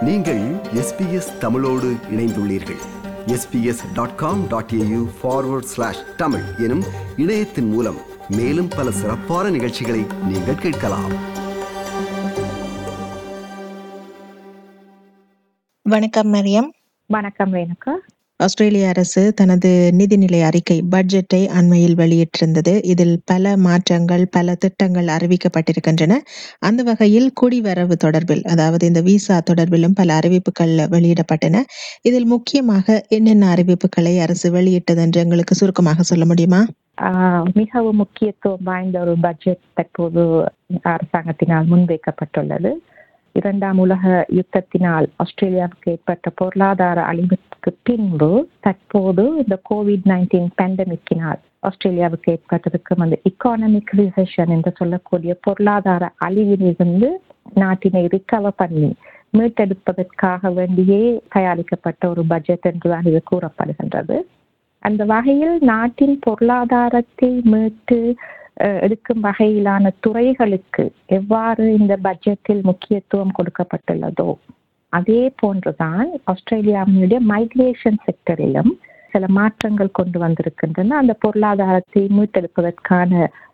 நீங்கள் எஸ்பிஎஸ் தமிழோடு இணைந்துள்ளீர்கள் SBS dot com dot AU forward slash Tamil எனும் இணையத்தின் மூலம் மேலும் பல சிறப்பான நிகழ்ச்சிகளை நீங்கள் கேட்கலாம் வணக்கம் மரியம் வணக்கம் ரேணுகா ஆஸ்திரேலிய அரசு தனது நிதிநிலை அறிக்கை பட்ஜெட்டை அண்மையில் வெளியிட்டிருந்தது இதில் பல மாற்றங்கள் பல திட்டங்கள் அறிவிக்கப்பட்டிருக்கின்றன அந்த வகையில் குடிவரவு தொடர்பில் அதாவது இந்த விசா தொடர்பிலும் பல அறிவிப்புகள் வெளியிடப்பட்டன இதில் முக்கியமாக என்னென்ன அறிவிப்புகளை அரசு வெளியிட்டது என்று எங்களுக்கு சுருக்கமாக சொல்ல முடியுமா ஆஹ் மிகவும் முக்கியத்துவம் வாய்ந்த ஒரு பட்ஜெட் தற்போது அரசாங்கத்தினால் முன்வைக்கப்பட்டுள்ளது இரண்டாம் உலக யுத்தத்தினால் ஆஸ்திரேலியாவுக்கு ஏற்பட்ட பொருளாதார அழிவுக்கு பின்பு தற்போது இந்த கோவிட் நைன்டீன் பேண்டமிக்கினால் ஆஸ்திரேலியாவுக்கு ஏற்பட்டிருக்கும் அந்த இக்கானமிக் ரிசெஷன் என்று சொல்லக்கூடிய பொருளாதார அழிவிலிருந்து நாட்டினை ரிகவர் பண்ணி மீட்டெடுப்பதற்காக வேண்டியே தயாரிக்கப்பட்ட ஒரு பட்ஜெட் என்றுதான் இது கூறப்படுகின்றது அந்த வகையில் நாட்டின் பொருளாதாரத்தை மீட்டு அஹ், எடுக்கும் வகையிலான துறைகளுக்கு எவ்வாறு இந்த பட்ஜெட்டில் முக்கியத்துவம் கொடுக்கப்பட்டுள்ளதோ அதே போன்றுதான் ஆஸ்திரேலியாவினுடைய மைக்ரேஷன் செக்டரிலும் சில மாற்றங்கள் கொண்டு வந்திருக்கின்றன அந்த பொருளாதாரத்தை மீட்டெடுப்பதற்கான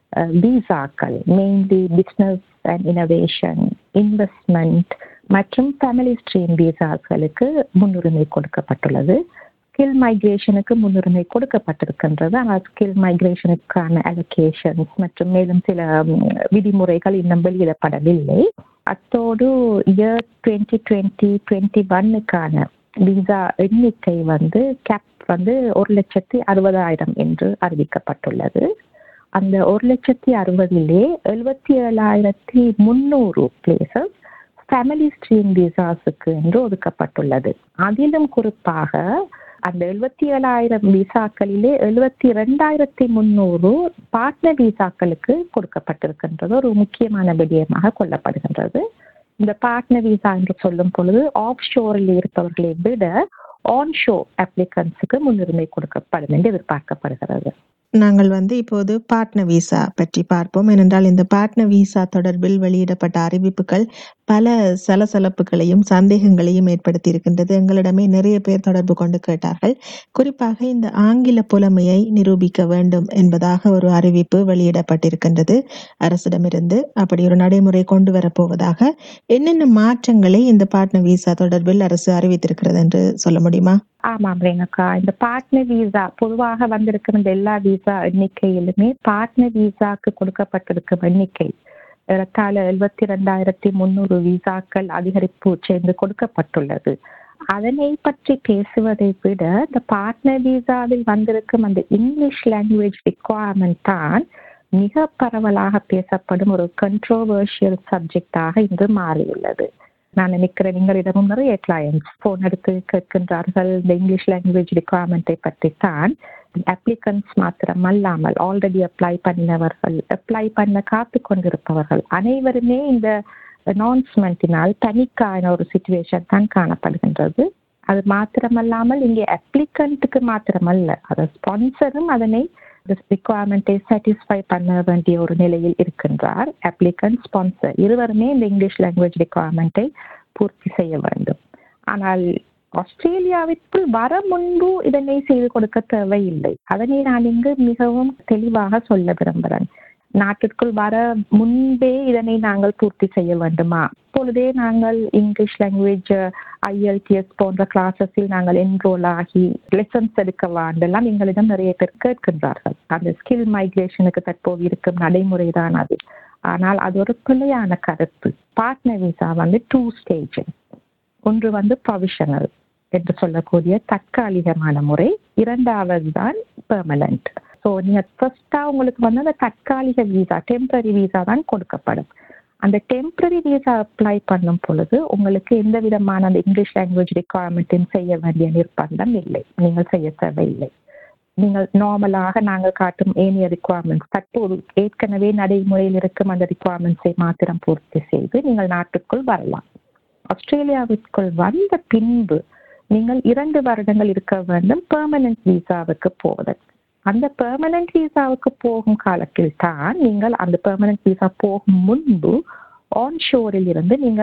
விசாக்கள் mainly business and innovation investment மற்றும் ஃபேமிலி ஸ்ட்ரீம் விசாக்களுக்கு முன்னுரிமை கொடுக்கப்பட்டுள்ளது ஸ்கில் மைக்ரேஷனுக்கு முன்னுரிமை கொடுக்கப்பட்டிருக்கின்றது ஆனால் ஸ்கில் மைக்ரேஷனுக்கான அலோகேஷன்ஸ் மற்றும் மேலும் சில ம், விதிமுறைகள் இன்னும் வெளியிடப்படவில்லை அத்தோடு இயர் டுவெண்ட்டி டுவெண்ட்டி டுவெண்ட்டி ஒன்னுக்கான விசா எண்ணிக்கை வந்து கேப் வந்து ஒரு லட்சத்தி அறுபதாயிரம் என்று அறிவிக்கப்பட்டுள்ளது அந்த ஒரு லட்சத்தி அறுபதிலே எழுபத்தி ஏழாயிரத்தி முந்நூறு பிளேசஸ் ஃபேமிலி ஸ்ட்ரீம் விசாஸுக்கு என்று ஒதுக்கப்பட்டுள்ளது அதிலும் குறிப்பாக அந்த எழுபத்தி ஏழாயிரம் விசாக்களிலே எழுபத்தி ரெண்டாயிரத்தி முந்நூறு பார்ட்னர் விசாக்களுக்கு கொடுக்கப்பட்டிருக்கின்றது ஒரு முக்கியமான விடயமாக கொள்ளப்படுகின்றது இந்த பார்ட்னர் விசா என்று சொல்லும் பொழுது ஆஃப் ஷோரில் இருப்பவர்களை விட ஆன் ஷோ அப்ளிகன்ஸுக்கு முன்னுரிமை கொடுக்கப்படும் என்று எதிர்பார்க்கப்படுகிறது நாங்கள் வந்து இப்போது பார்ட்னர் விசா பற்றி பார்ப்போம் ஏனென்றால் இந்த பார்ட்னர் விசா தொடர்பில் வெளியிடப்பட்ட அறிவிப்புகள் பல சலசலப்புகளையும் சந்தேகங்களையும் ஏற்படுத்தி இருக்கின்றது எங்களிடமே நிறைய பேர் தொடர்பு கொண்டு கேட்டார்கள் குறிப்பாக இந்த ஆங்கில புலமையை நிரூபிக்க வேண்டும் என்பதாக ஒரு அறிவிப்பு வெளியிடப்பட்டிருக்கின்றது அரசிடமிருந்து அப்படி ஒரு நடைமுறை கொண்டு வரப்போவதாக என்னென்ன மாற்றங்களை இந்த பார்ட்னர் விசா தொடர்பில் அரசு அறிவித்திருக்கிறது என்று சொல்ல முடியுமா ஆமாம் ரேணுகா இந்த பார்ட்னர் விசா பொதுவாக வந்திருக்கிற இந்த எல்லா விசா எண்ணிக்கையிலுமே பார்ட்னர் விசாக்கு கொடுக்கப்பட்டிருக்கும் எண்ணிக்கை ஏறத்தாழ எழுபத்தி ரெண்டாயிரத்தி முந்நூறு விசாக்கள் அதிகரிப்பு சேர்ந்து கொடுக்கப்பட்டுள்ளது அதனை பற்றி பேசுவதை விட இந்த பார்ட்னர் விசாவில் வந்திருக்கும் அந்த இங்கிலீஷ் லாங்குவேஜ் ரிக்குவயர்மெண்ட் தான் மிக பரவலாக பேசப்படும் ஒரு கண்ட்ரோவர்ஷியல் சப்ஜெக்டாக இன்று மாறியுள்ளது நான் நினைக்கிறேன் எங்களிடமும் நிறைய கிளையன்ஸ் போன் எடுத்து கேட்கின்றார்கள் இந்த இங்கிலீஷ் லாங்குவேஜ் ரிக்குவயர்மெண்ட்டை பற்றி தான் அப்ளிகன்ஸ் மாத்திரம் அல்லாமல் ஆல்ரெடி அப்ளை பண்ணினவர்கள் அப்ளை பண்ண காத்து கொண்டிருப்பவர்கள் அனைவருமே இந்த அனௌன்ஸ்மெண்ட்டினால் தனிக்கான ஒரு சுச்சுவேஷன் தான் காணப்படுகின்றது அது மாத்திரமல்லாமல் இங்கே அப்ளிகண்ட்டுக்கு மாத்திரமல்ல அது ஸ்பான்சரும் அதனை ரிக்குவயர்மெண்ட்டை சாட்டிஸ்ஃபை பண்ண வேண்டிய ஒரு நிலையில் இருக்கின்றார் அப்ளிகன்ட் ஸ்பான்சர் இருவருமே இந்த இங்கிலீஷ் லாங்குவேஜ் ரிக்குவயர்மெண்ட்டை பூர்த்தி செய்ய வேண்டும் ஆனால் ஆஸ்திரேலியாவிற்குள் வர முன்பு இதனை செய்து கொடுக்க தேவையில்லை அதனை நான் இங்கு மிகவும் தெளிவாக சொல்ல விரும்புகிறேன் நாட்டிற்குள் வர முன்பே இதனை நாங்கள் பூர்த்தி செய்ய வேண்டுமா இப்பொழுதே நாங்கள் இங்கிலீஷ் லாங்குவேஜ் ஐஎல்டிஎஸ் போன்ற கிளாஸஸில் நாங்கள் என்ரோல் ஆகி லெசன்ஸ் எடுக்க வேண்டெல்லாம் எங்களிடம் நிறைய பேர் கேட்கின்றார்கள் அந்த ஸ்கில் மைக்ரேஷனுக்கு தற்போது இருக்கும் நடைமுறை தான் அது ஆனால் அது ஒரு பிழையான கருத்து பார்ட்னர் விசா வந்து டூ ஸ்டேஜஸ் ஒன்று வந்து ப்ரொவிஷனல் என்று சொல்லக்கூடிய தற்காலிகமான முறை இரண்டாவது தான் பெர்மனன்ட் ஸோ நீங்க ஃபர்ஸ்டா உங்களுக்கு வந்து அந்த தற்காலிக விசா டெம்பரரி விசா தான் கொடுக்கப்படும் அந்த டெம்பரரி விசா அப்ளை பண்ணும் பொழுது உங்களுக்கு எந்த விதமான அந்த இங்கிலீஷ் லாங்குவேஜ் ரிக்குவயர்மெண்ட்டையும் செய்ய வேண்டிய நிர்பந்தம் இல்லை நீங்கள் செய்ய தேவையில்லை நீங்கள் நார்மலாக நாங்கள் காட்டும் ஏனிய ரிக்குவயர்மெண்ட்ஸ் தற்போது ஏற்கனவே நடைமுறையில் இருக்கும் அந்த ரிக்குவயர்மெண்ட்ஸை மாத்திரம் பூர்த்தி செய்து நீங்கள் நாட்டுக்குள் வரலாம் ஆஸ்திரேலியாவிற்குள் வந்த பின்பு நீங்கள் இரண்டு வருடங்கள் இருக்க வேண்டும் பெர்மனன்ட் விசாவுக்கு போவதற்கு அந்த பெர்மனன்ட் விசாவுக்கு போகும் காலத்தில் தான் நீங்கள் அந்த பெர்மனன்ட் விசா போகும் முன்பு ஆன் ஷோரில் இருந்து நீங்கள்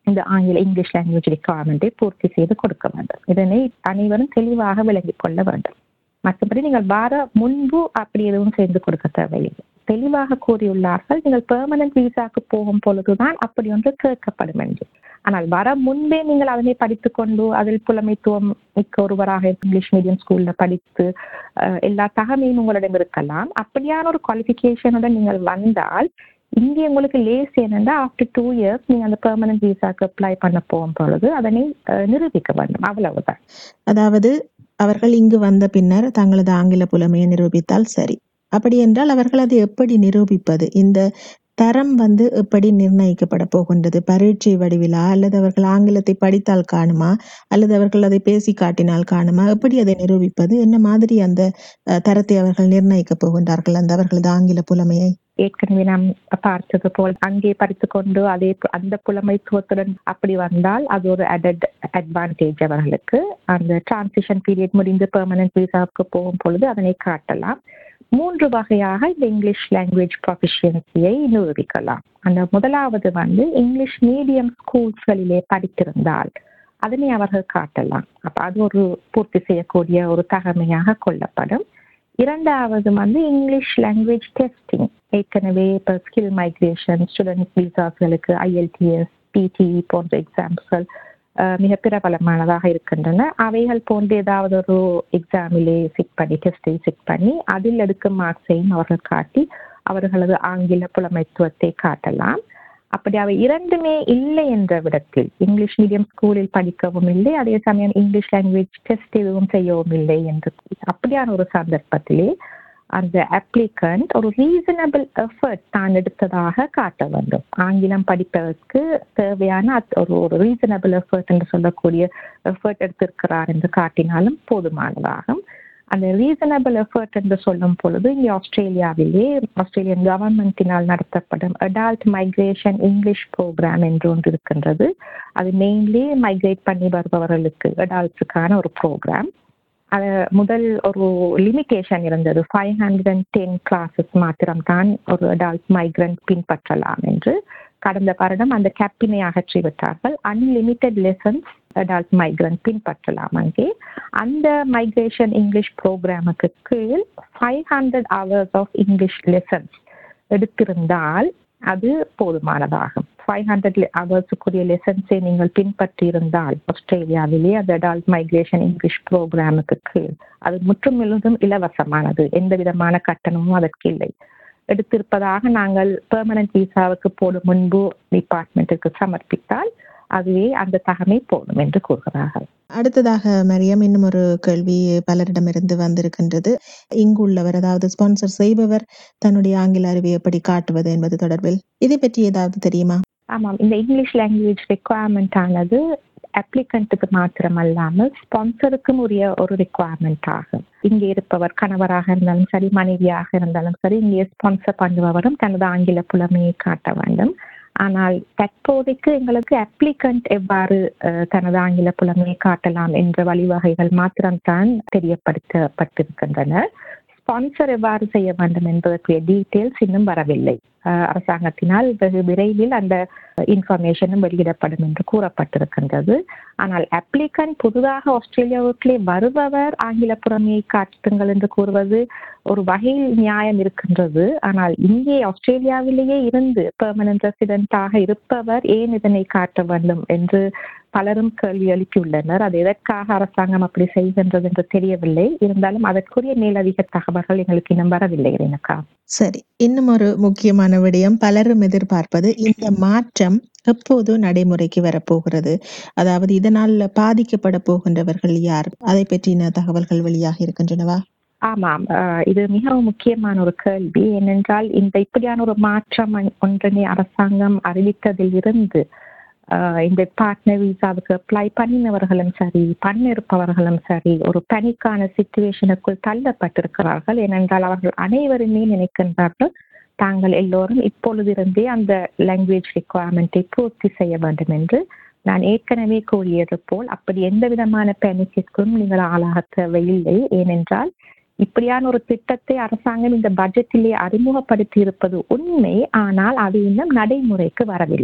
இந்த ஆங்கில இங்கிலீஷ் லாங்குவேஜ் ரெக்குவயர்மெண்ட்டை பூர்த்தி செய்து கொடுக்க வேண்டும் இதனை அனைவரும் தெளிவாக விளங்கிக் கொள்ள வேண்டும் மற்றபடி நீங்கள் வர முன்பு அப்படி எதுவும் செய்து கொடுக்க தேவையில்லை தெளிவாக கூறியுள்ளார்கள் நீங்கள் பெர்மனன்ட் விசாக்கு போகும் பொழுதுதான் அப்படி ஒன்று கேட்கப்படும் என்று ஆனால் வர முன்பே நீங்கள் அதனை படித்துக் கொண்டு அதில் புலமைத்துவம் மிக்க ஒருவராக இங்கிலீஷ் மீடியம் ஸ்கூல்ல படித்து அஹ், எல்லா தகமையும் உங்களிடம் இருக்கலாம் அப்படியான ஒரு குவாலிஃபிகேஷனுடன் நீங்கள் வந்தால் இங்கே உங்களுக்கு லேஸ் என்னன்னா ஆஃப்டர் டூ இயர்ஸ் நீங்க அந்த பெர்மனன்ட் விசாக்கு அப்ளை பண்ண போகும் பொழுது அதனை அஹ், நிரூபிக்க வேண்டும் அவ்வளவுதான் அதாவது அவர்கள் இங்கு வந்த பின்னர் தங்களது ஆங்கில புலமையை நிரூபித்தால் சரி அப்படி என்றால் அவர்கள் அதை எப்படி நிரூபிப்பது இந்த தரம் வந்து எப்படி நிர்ணயிக்கப்பட போகின்றது பரீட்சை வடிவிலா அல்லது அவர்கள் ஆங்கிலத்தை படித்தால் காணுமா அல்லது அவர்கள் அதை பேசி காட்டினால் காணுமா எப்படி அதை நிரூபிப்பது என்ன மாதிரி அந்த அஹ், தரத்தை அவர்கள் நிர்ணயிக்கப் போகின்றார்கள் அந்த அவர்களது ஆங்கில புலமையை ஏற்கனவே நாம் பார்த்தது போல் அங்கே படித்துக் கொண்டு அதே பு- அந்த புலமைத்துவத்துடன் அப்படி வந்தால் அது ஒரு அடட் அட்வான்டேஜ் அவர்களுக்கு அந்த டிரான்சிஷன் பீரியட் முடிந்து பெர்மனன்ட் விசாவுக்கு போகும் பொழுது அதனை காட்டலாம் மூன்று வகையாக இந்த இங்கிலீஷ் லாங்குவேஜ் ப்ரொஃபிஷியன்சியை நிரூபிக்கலாம் அந்த முதலாவது வந்து இங்கிலீஷ் மீடியம் ஸ்கூல்ஸ்களிலே படித்திருந்தால் அதனை அவர்கள் காட்டலாம் அப்ப அது ஒரு பூர்த்தி செய்யக்கூடிய ஒரு தகமையாக கொள்ளப்படும் இரண்டாவது வந்து இங்கிலீஷ் லாங்குவேஜ் டெஸ்டிங் ஏற்கனவே இப்போ ஸ்கில் மைக்ரேஷன் ஸ்டூடெண்ட் விசாஸ்களுக்கு ஐஎல்டிஎஸ் பிடி போன்ற எக்ஸாம்ஸ்கள் மிக பிரபலமானதாக இருக்கின்றன அவைகள் போன்ற ஏதாவது ஒரு எக்ஸாமிலே சிக் பண்ணி டெஸ்டை சிக் பண்ணி அதில் எடுக்கும் மார்க்ஸையும் அவர்கள் காட்டி அவர்களது ஆங்கில புலமைத்துவத்தை காட்டலாம் அப்படி அவை இரண்டுமே இல்லை என்ற விடத்தில் இங்கிலீஷ் மீடியம் ஸ்கூலில் படிக்கவும் இல்லை அதே சமயம் இங்கிலீஷ் லாங்குவேஜ் டெஸ்ட் எதுவும் செய்யவும் இல்லை என்று அப்படியான ஒரு சந்தர்ப்பத்திலே அந்த அப்ளிகண்ட் ஒரு ரீசனபிள் எஃபர்ட் தான் எடுத்ததாக காட்ட வேண்டும் ஆங்கிலம் படிப்பதற்கு தேவையான அத்- ஒரு ஒரு ரீசனபிள் எஃபர்ட் என்று சொல்லக்கூடிய எஃபர்ட் எடுத்திருக்கிறார் என்று காட்டினாலும் போதுமானதாகும் அந்த ரீசனபிள் எஃபர்ட் என்று சொல்லும் பொழுது இங்கே ஆஸ்திரேலியாவிலே ஆஸ்திரேலியன் கவர்மெண்டினால் நடத்தப்படும் அடால்ட் மைக்ரேஷன் இங்கிலீஷ் ப்ரோக்ராம் என்று ஒன்று இருக்கின்றது அது மெயின்லி மைக்ரேட் பண்ணி வருபவர்களுக்கு அடால்ட்ஸுக்கான ஒரு ப்ரோக்ராம் அது முதல் ஒரு லிமிட்டேஷன் இருந்தது five hundred and ten classes மாத்திரம் தான் ஒரு அடால்ட் மைக்ரண்ட் பின்பற்றலாம் என்று கடந்த வருடம் அந்த கேப்பினை அகற்றி விட்டார்கள் அன்லிமிட்டெட் லெசன்ஸ் அடால்ட் மைக்ரண்ட் பின்பற்றலாம் அங்கே அந்த மைக்ரேஷன் இங்கிலீஷ் ப்ரோக்ராமுக்கு கீழ் five hundred hours of English lessons எடுத்திருந்தால் அது போதுமானதாகும் ஃபைவ் ஹண்ட்ரட் ஹவர்ஸுக்குரிய லெசன்ஸை நீங்கள் பின்பற்றி இருந்தால் ஆஸ்திரேலியாவிலே அந்த அடால்ட் மைக்ரேஷன் இங்கிலீஷ் ப்ரோக்ராமுக்கு கீழ் அது முற்றும் முழுதும் இலவசமானது எந்த விதமான கட்டணமும் அதற்கு இல்லை எடுத்திருப்பதாக நாங்கள் பெர்மனன்ட் விசாவுக்கு போடும் முன்பு டிபார்ட்மெண்ட்டுக்கு சமர்ப்பித்தால் அதுவே அந்த தகமை போதும் என்று கூறுகிறார்கள் அடுத்ததாக மரியம் இன்னும் ஒரு கேள்வி பலரிடமிருந்து வந்திருக்கின்றது இங்குள்ளவர் அதாவது ஸ்பான்சர் செய்பவர் தன்னுடைய ஆங்கில அறிவை எப்படி காட்டுவது என்பது தொடர்பில் இதை பற்றி ஏதாவது தெரியுமா ஆமாம் இந்த இங்கிலீஷ் லாங்குவேஜ் ரெக்குவயர்மெண்ட் ஆனது அப்ளிகண்ட்டுக்கு மாத்திரம் அல்லாமல் ஸ்பான்சருக்கும் உரிய ஒரு ரெக்குவயர்மெண்ட் ஆகும் இங்கே இருப்பவர் கணவராக இருந்தாலும் சரி மனைவியாக இருந்தாலும் சரி இங்கே ஸ்பான்சர் பண்ணுபவரும் தனது ஆங்கில புலமையை காட்ட வேண்டும் ஆனால் தற்போதைக்கு எங்களுக்கு அப்ளிகண்ட் எவ்வாறு அஹ், தனது ஆங்கில புலமையை காட்டலாம் என்ற வழிவகைகள் மாத்திரம்தான் தெரியப்படுத்தப்பட்டிருக்கின்றன ஸ்பான்சர் எவ்வாறு செய்ய வேண்டும் என்பதற்குரிய டீட்டெயில்ஸ் இன்னும் வரவில்லை அஹ், அரசாங்கத்தினால் வெகு விரைவில் அந்த இன்ஃபர்மேஷனும் வெளியிடப்படும் என்று கூறப்பட்டிருக்கின்றது ஆனால் அப்ளிகன் புதிதாக ஆஸ்திரேலியாவுக்குள்ளே வருபவர் ஆங்கில புறமையை காட்டுங்கள் என்று கூறுவது ஒரு வகையில் நியாயம் இருக்கின்றது ஆனால் இங்கே ஆஸ்திரேலியாவிலேயே இருந்து பெர்மனன்ட் ரெசிடென்டாக இருப்பவர் ஏன் இதனை காட்ட வேண்டும் என்று பலரும் கேள்வி எழுப்பியுள்ளனர் அது எதற்காக அரசாங்கம் அப்படி செய்கின்றது என்று தெரியவில்லை இருந்தாலும் அதற்குரிய மேலதிக தகவல்கள் எங்களுக்கு இன்னும் வரவில்லை எனக்கா சரி இன்னும் ஒரு முக்கியமான விடயம் பலரும் எதிர்பார்ப்பது இந்த மாற்றம் எப்போது நடைமுறைக்கு வரப்போகிறது அதாவது இதனால் பாதிக்கப்பட போகின்றவர்கள் யார் அதை பற்றின தகவல்கள் வெளியாக இருக்கின்றனவா ஆமாம் அஹ் இது மிகவும் முக்கியமான ஒரு கேள்வி ஏனென்றால் இந்த இப்படியான ஒரு மாற்றம் ஒன்- ஒன்றினை அரசாங்கம் அறிவித்ததில் இருந்து அஹ் இந்த பார்ட்னர் விசாவுக்கு அப்ளை பண்ணினவர்களும் சரி பண்ணிருப்பவர்களும் சரி ஒரு பனிக்கான சுச்சுவேஷனுக்குள் தள்ளப்பட்டிருக்கிறார்கள் ஏனென்றால் அவர்கள் அனைவருமே நினைக்கின்றார்கள் தாங்கள் எல்லோரும் இப்பொழுதிருந்தே அந்த லாங்குவேஜ் ரெக்குவயர்மெண்ட்டை பூர்த்தி செய்ய வேண்டும் என்று நான் ஏற்கனவே கூறியது போல் அப்படி எந்த விதமான பெனிஃபிட்க்கும் நீங்கள் ஆளாக தேவையில்லை ஏனென்றால் இப்படியான ஒரு திட்டத்தை அரசாங்கம் இந்த பட்ஜெட்டிலே அறிமுகப்படுத்தி இருப்பது உண்மை ஆனால் அது இன்னும் நடைமுறைக்கு வரவில்லை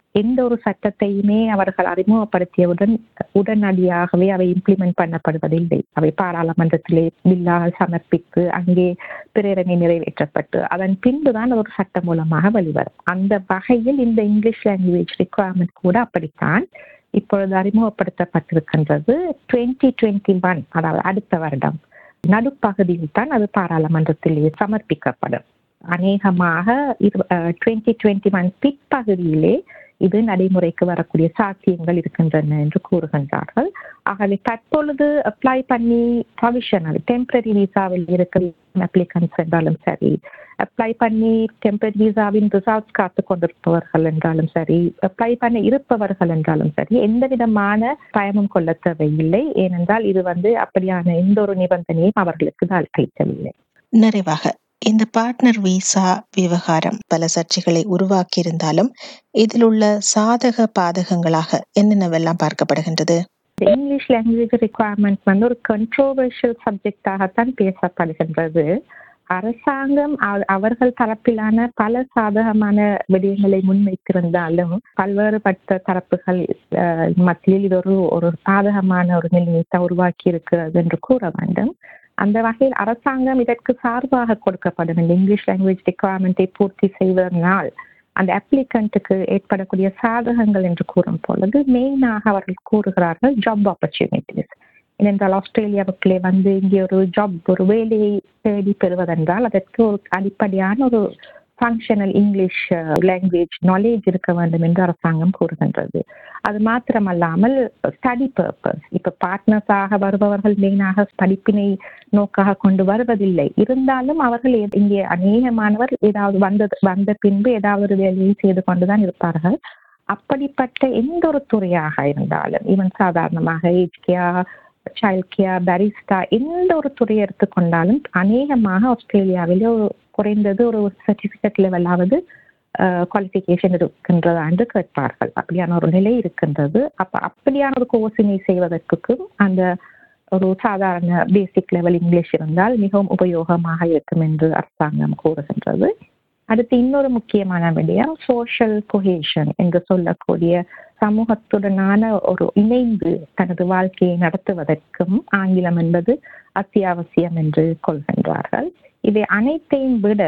எந்த ஒரு சட்டத்தையுமே அவர்கள் அறிமுகப்படுத்தியவுடன் உடனடியாகவே அவை இம்ப்ளிமெண்ட் பண்ணப்படுவதில்லை அவை பாராளுமன்றத்திலே பில்லாக சமர்ப்பித்து அங்கே பிரேரணை நிறைவேற்றப்பட்டு அதன் பின்புதான் ஒரு சட்டம் மூலமாக வெளிவரும் அந்த வகையில் இந்த இங்கிலீஷ் லாங்குவேஜ் ரிக்குவயர்மெண்ட் கூட அப்படித்தான் இப்பொழுது அறிமுகப்படுத்தப்பட்டிருக்கின்றது டுவெண்ட்டி டுவெண்ட்டி ஒன் அதாவது அடுத்த வருடம் நடுப்பகுதியில் தான் அது பாராளுமன்றத்திலே சமர்ப்பிக்கப்படும் அநேகமாக டுவெண்ட்டி டுவெண்ட்டி ஒன் பிற்பகுதியிலே இது நடைமுறைக்கு வரக்கூடிய சாத்தியங்கள் இருக்கின்றன என்று கூறுகின்றார்கள் ஆகவே தற்பொழுது அப்ளை பண்ணி ப்ரொவிஷனல் டெம்பரரி விசாவில் இருக்கிற அப்ளிகன்ஸ் என்றாலும் சரி அப்ளை பண்ணி டெம்பரரி விசாவின் ரிசல்ட்ஸ் காத்து கொண்டிருப்பவர்கள் என்றாலும் சரி அப்ளை பண்ண இருப்பவர்கள் என்றாலும் சரி எந்த விதமான பயமும் கொள்ள தேவையில்லை ஏனென்றால் இது வந்து அப்படியான எந்த ஒரு நிபந்தனையும் அவர்களுக்கு அளிக்கவில்லை நிறைவாக இந்த பார்ட்னர் விசா விவகாரம் பல சர்ச்சைகளை உருவாக்கியிருந்தாலும் இதில் உள்ள சாதக பாதகங்களாக என்னென்னவெல்லாம் பார்க்கப்படுகின்றது இங்கிலீஷ் லாங்குவேஜ் ரிக்குவயர்மெண்ட் வந்து ஒரு கண்ட்ரோவர்ஷியல் சப்ஜெக்டாகத்தான் பேசப்படுகின்றது அரசாங்கம் அவர்கள் தரப்பிலான பல சாதகமான விடயங்களை முன்வைத்திருந்தாலும் பல்வேறுபட்ட தரப்புகள் மத்தியில் இது ஒரு ஒரு சாதகமான ஒரு நிலையை உருவாக்கி இருக்கிறது என்று கூற வேண்டும் அந்த வகையில் அரசாங்கம் இதற்கு சார்பாக கொடுக்கப்படும் இந்த இங்கிலீஷ் லாங்குவேஜ் ரிக்குவயர்மெண்ட்டை பூர்த்தி செய்வதனால் அந்த அப்ளிகண்ட்டுக்கு ஏற்படக்கூடிய சாதகங்கள் என்று கூறும் பொழுது மெயினாக அவர்கள் கூறுகிறார்கள் ஜாப் ஆப்பர்ச்சுனிட்டிஸ் ஏனென்றால் ஆஸ்திரேலியாவுக்குள்ளே வந்து இங்கே ஒரு ஜாப் ஒரு வேலையை தேடி பெறுவதென்றால் அதற்கு ஒரு அடிப்படையான ஒரு ஃபங்க்ஷனல் இங்கிலீஷ் லாங்குவேஜ் நாலேஜ் இருக்க வேண்டும் என்று அரசாங்கம் கூறுகின்றது அது மாத்திரமல்லாமல் ஸ்டடி பர்பஸ் இப்ப பார்ட்னர்ஸாக வருபவர்கள் மெயினாக படிப்பினை நோக்காக கொண்டு வருவதில்லை இருந்தாலும் அவர்கள் இங்கே அநேகமானவர் ஏதாவது வந்தது வந்த பின்பு ஏதாவது ஒரு வேலையை செய்து கொண்டுதான் இருப்பார்கள் அப்படிப்பட்ட எந்த ஒரு துறையாக இருந்தாலும் ஈவன் சாதாரணமாக ஏஜ்கியா சைல்ட் கேர் பரிஸ்டா எந்த ஒரு துறையை எடுத்துக்கொண்டாலும் அநேகமாக ஆஸ்திரேலியாவிலே ஒரு குறைந்தது ஒரு சர்டிபிகேட் லெவலாவது குவாலிஃபிகேஷன் இருக்கின்றதா என்று கேட்பார்கள் அப்படியான ஒரு நிலை இருக்கின்றது அப்ப அப்படியான ஒரு கோர்ஸினை செய்வதற்கும் அந்த ஒரு சாதாரண பேசிக் லெவல் இங்கிலீஷ் இருந்தால் மிகவும் உபயோகமாக இருக்கும் என்று அரசாங்கம் கூறுகின்றது அடுத்து இன்னொரு முக்கியமான விடயம் சோஷியல் கொஹேஷன் என்று சொல்லக்கூடிய சமூகத்துடனான ஒரு இணைந்து தனது வாழ்க்கையை நடத்துவதற்கும் ஆங்கிலம் என்பது அத்தியாவசியம் என்று கொள்கின்றார்கள் இதை அனைத்தையும் விட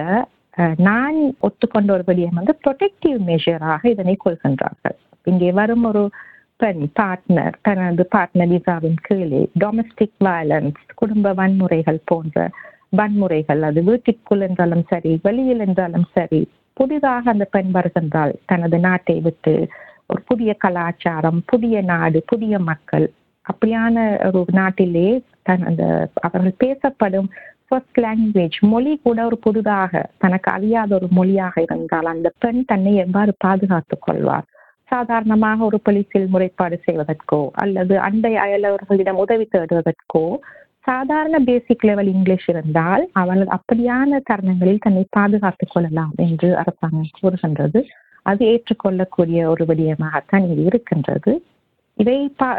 நான் ஒத்துக்கொண்ட ஒரு விடயம் வந்து ப்ரொடெக்டிவ் மெஷராக இதனை கொள்கின்றார்கள் இங்கே வரும் ஒரு பெண் பார்ட்னர் தனது பார்ட்னர் விசாவின் கீழே டொமஸ்டிக் வயலன்ஸ் குடும்ப வன்முறைகள் போன்ற வன்முறைகள் அது வீட்டிற்குள் என்றாலும் சரி வெளியில் என்றாலும் சரி புதிதாக அந்த பெண் வருகின்றால் தனது நாட்டை விட்டு ஒரு புதிய கலாச்சாரம் புதிய நாடு புதிய மக்கள் அப்படியான ஒரு நாட்டிலே தன் அந்த அவர்கள் பேசப்படும் ஃபர்ஸ்ட் லாங்குவேஜ் மொழி கூட ஒரு புதிதாக தனக்கு அறியாத ஒரு மொழியாக இருந்தால் அந்த பெண் தன்னை எவ்வாறு பாதுகாத்துக் கொள்வார் சாதாரணமாக ஒரு போலீஸில் முறைப்பாடு செய்வதற்கோ அல்லது அண்டை அயலவர்களிடம் உதவி தேடுவதற்கோ சாதாரண பேசிக் லெவல் இங்கிலீஷ் இருந்தால் அவர்கள் அப்படியான தருணங்களில் தன்னை பாதுகாத்துக் கொள்ளலாம் என்று அரசாங்கம் கூறுகின்றது அது ஏற்றுக்கொள்ளக்கூடிய ஒரு விடயமாகத்தான் இது இருக்கின்றது இதை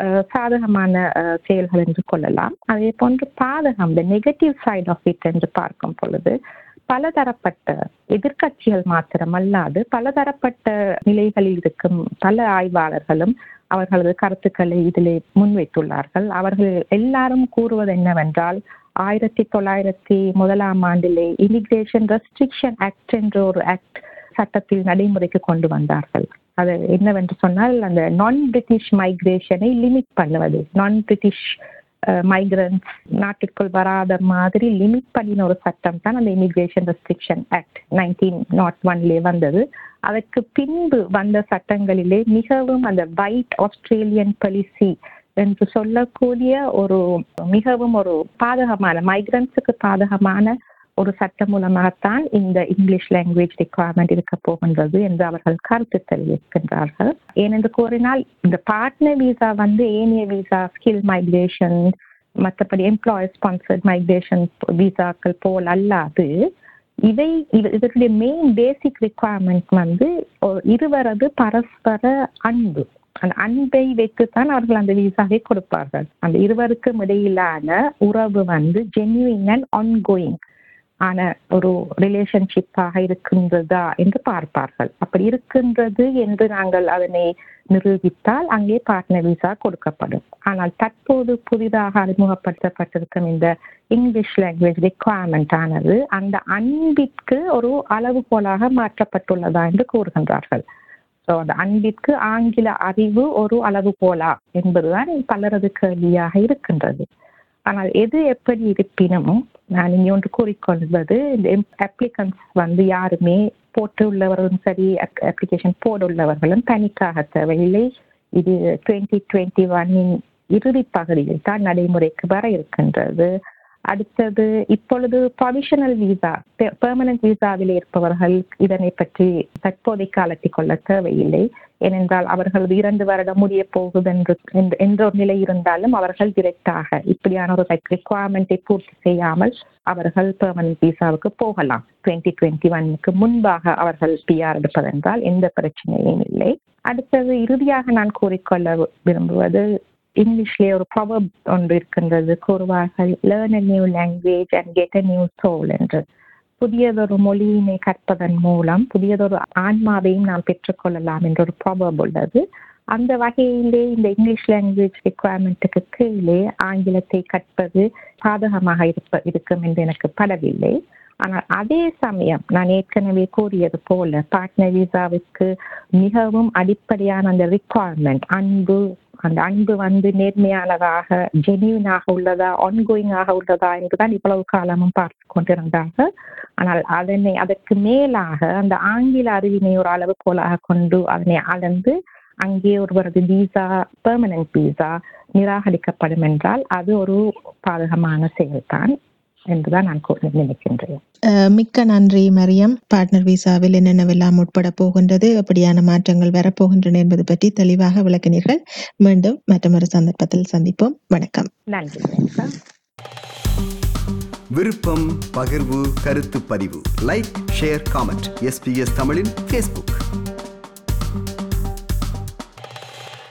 சாதகமான செயல்கள் என்று கொள்ளலாம் அதே போன்று பாதகம் இந்த நெகட்டிவ் சைட் ஆஃப் இட் என்று பார்க்கும் பொழுது பலதரப்பட்ட எதிர்கட்சிகள் மாத்திரமல்லாது பலதரப்பட்ட நிலைகளில் இருக்கும் பல ஆய்வாளர்களும் அவர்களது கருத்துக்களை இதிலே முன்வைத்துள்ளார்கள் அவர்கள் எல்லாரும் கூறுவது என்னவென்றால் ஆயிரத்தி தொள்ளாயிரத்தி முதலாம் ஆண்டிலே இமிகிரேஷன் ரெஸ்ட்ரிக்ஷன் ஆக்ட் என்ற ஒரு ஆக்ட் சட்டத்தில் நடைமுறைக்கு கொண்டு வந்தார்கள் அது என்னவென்று சொன்னால் அந்த நான் பிரிட்டிஷ் மைக்ரேஷனை லிமிட் பண்ணுவது நான் பிரிட்டிஷ் மைக்ரன்ஸ் நாட்டிற்குள் வராத மாதிரி லிமிட் பண்ணின ஒரு சட்டம் தான் அந்த immigration restriction act nineteen nought one வந்தது அதற்கு பின்பு வந்த சட்டங்களிலே மிகவும் அந்த வைட் ஆஸ்திரேலியன் பாலிசி என்று சொல்லக்கூடிய ஒரு மிகவும் ஒரு பாதகமான மைக்ரன்ஸுக்கு பாதகமான ஒரு சட்டம் மூலமாகத்தான் இந்த இங்கிலீஷ் லாங்குவேஜ் ரிக்குவயர்மெண்ட் இருக்க போகின்றது என்று அவர்கள் கருத்து தெரிவிக்கின்றார்கள் ஏனென்று கூறினால் இந்த பார்ட்னர் விசா வந்து ஏனிய விசா ஸ்கில் மைக்ரேஷன் மற்றபடி எம்ப்ளாயர் ஸ்பான்சர்ட் மைக்ரேஷன் விசாக்கள் போல் அல்லாது இவை இதனுடைய மெயின் பேசிக் ரிக்குவயர்மெண்ட் வந்து இருவரது பரஸ்பர அன்பு அந்த அன்பை வைத்துத்தான் அவர்கள் அந்த விசாவை கொடுப்பார்கள் அந்த இருவருக்கும் இடையிலான உறவு வந்து ஜென்யூன் அண்ட் ஆன்கோயிங் ஆன ஒரு ரிலேஷன்ஷிப்பாக இருக்கின்றதா என்று பார்ப்பார்கள் அப்படி இருக்கின்றது என்று நாங்கள் அதனை நிரூபித்தால் அங்கே பார்ட்னர் விசா கொடுக்கப்படும் ஆனால் தற்போது புதிதாக அறிமுகப்படுத்தப்பட்டிருக்கும் இந்த இங்கிலீஷ் லாங்குவேஜ் ரெக்குவயர்மெண்ட் ஆனது அந்த அன்பிற்கு ஒரு அளவுகோலாக மாற்றப்பட்டுள்ளதா என்று கூறுகின்றார்கள் ஸோ அந்த அன்பிற்கு ஆங்கில அறிவு ஒரு அளவுகோலா என்பதுதான் பலரது கேள்வியாக இருக்கின்றது ஆனால் எது எப்படி இருப்பினும் நான் இங்கே ஒன்று கூறிக்கொள்வது இந்த அப்ளிகன்ஸ் வந்து யாருமே போட்டு உள்ளவர்களும் சரி அப்ளிகேஷன் போட உள்ளவர்களும் தனிக்காக தேவையில்லை இது டுவெண்ட்டி டுவெண்ட்டி ஒன்னின் இறுதி பகுதியில் தான் நடைமுறைக்கு வர இருக்கின்றது அடுத்தது இப்பொழுது ப்ரொவிஷனல் விசா பெர்மனன்ட் விசாவில் இருப்பவர்கள் இதனை பற்றி தற்போதைக்கு அலட்டிக் கொள்ள தேவையில்லை ஏனென்றால் அவர்களது இரண்டு வருடம் முடிய போகுது என்று என்ற ஒரு நிலை இருந்தாலும் அவர்கள் டிரெக்டாக இப்படியான ஒரு ரெக்குவயர்மெண்ட்டை பூர்த்தி செய்யாமல் அவர்கள் பெர்மனன்ட் விசாவுக்கு போகலாம் டுவெண்ட்டி டுவெண்ட்டி ஒன்னுக்கு முன்பாக அவர்கள் பிஆர் எடுப்பதென்றால் எந்த பிரச்சனையும் இல்லை அடுத்தது இறுதியாக நான் கூறிக்கொள்ள விரும்புவது இங்கிலீஷ்லேயே ஒரு ப்ராபப் ஒன்று இருக்கின்றது கூறுவார்கள் learn a new language and get a new soul என்று புதியதொரு மொழியினை கற்பதன் மூலம் புதியதொரு ஆன்மாவையும் நாம் பெற்றுக்கொள்ளலாம் என்ற ஒரு ப்ராபப் உள்ளது அந்த வகையிலே இந்த இங்கிலீஷ் லாங்குவேஜ் ரெக்குவயர்மெண்ட்டுக்கு கீழே ஆங்கிலத்தை கற்பது சாதகமாக இருப்ப இருக்கும் என்று எனக்கு படவில்லை ஆனால் அதே சமயம் நான் ஏற்கனவே கூறியது போல பார்ட்னர் விசாவுக்கு மிகவும் அடிப்படையான அந்த ரிக்குவயர்மெண்ட் அன்பு அந்த அன்பு வந்து நேர்மையானதாக ஜெனியூனாக உள்ளதா ஆன்கோயிங்காக உள்ளதா என்றுதான் இவ்வளவு காலமும் பார்த்து கொண்டிருந்தார்கள் ஆனால் அதனை அதற்கு மேலாக அந்த ஆங்கில அறிவினை ஒரு அளவு போலாக கொண்டு அதனை அளந்து அங்கே ஒருவரது விசா பெர்மனன்ட் விசா நிராகரிக்கப்படும் என்றால் அது ஒரு பாதகமான செயல்தான் என்றுதான் நான் நினைக்கின்றேன் மிக்க நன்றி மரியம் பார்ட்னர் விசாவில் என்னென்னவெல்லாம் உட்பட போகின்றது அப்படியான மாற்றங்கள் வரப்போகின்றன என்பது பற்றி தெளிவாக விளக்கினீர்கள் மீண்டும் மற்றொரு சந்தர்ப்பத்தில் சந்திப்போம் வணக்கம் நன்றி விருப்பம் பகிர்வு கருத்து பதிவு லைக் ஷேர் காமெண்ட் எஸ்பிஎஸ் தமிழின் ஃபேஸ்புக்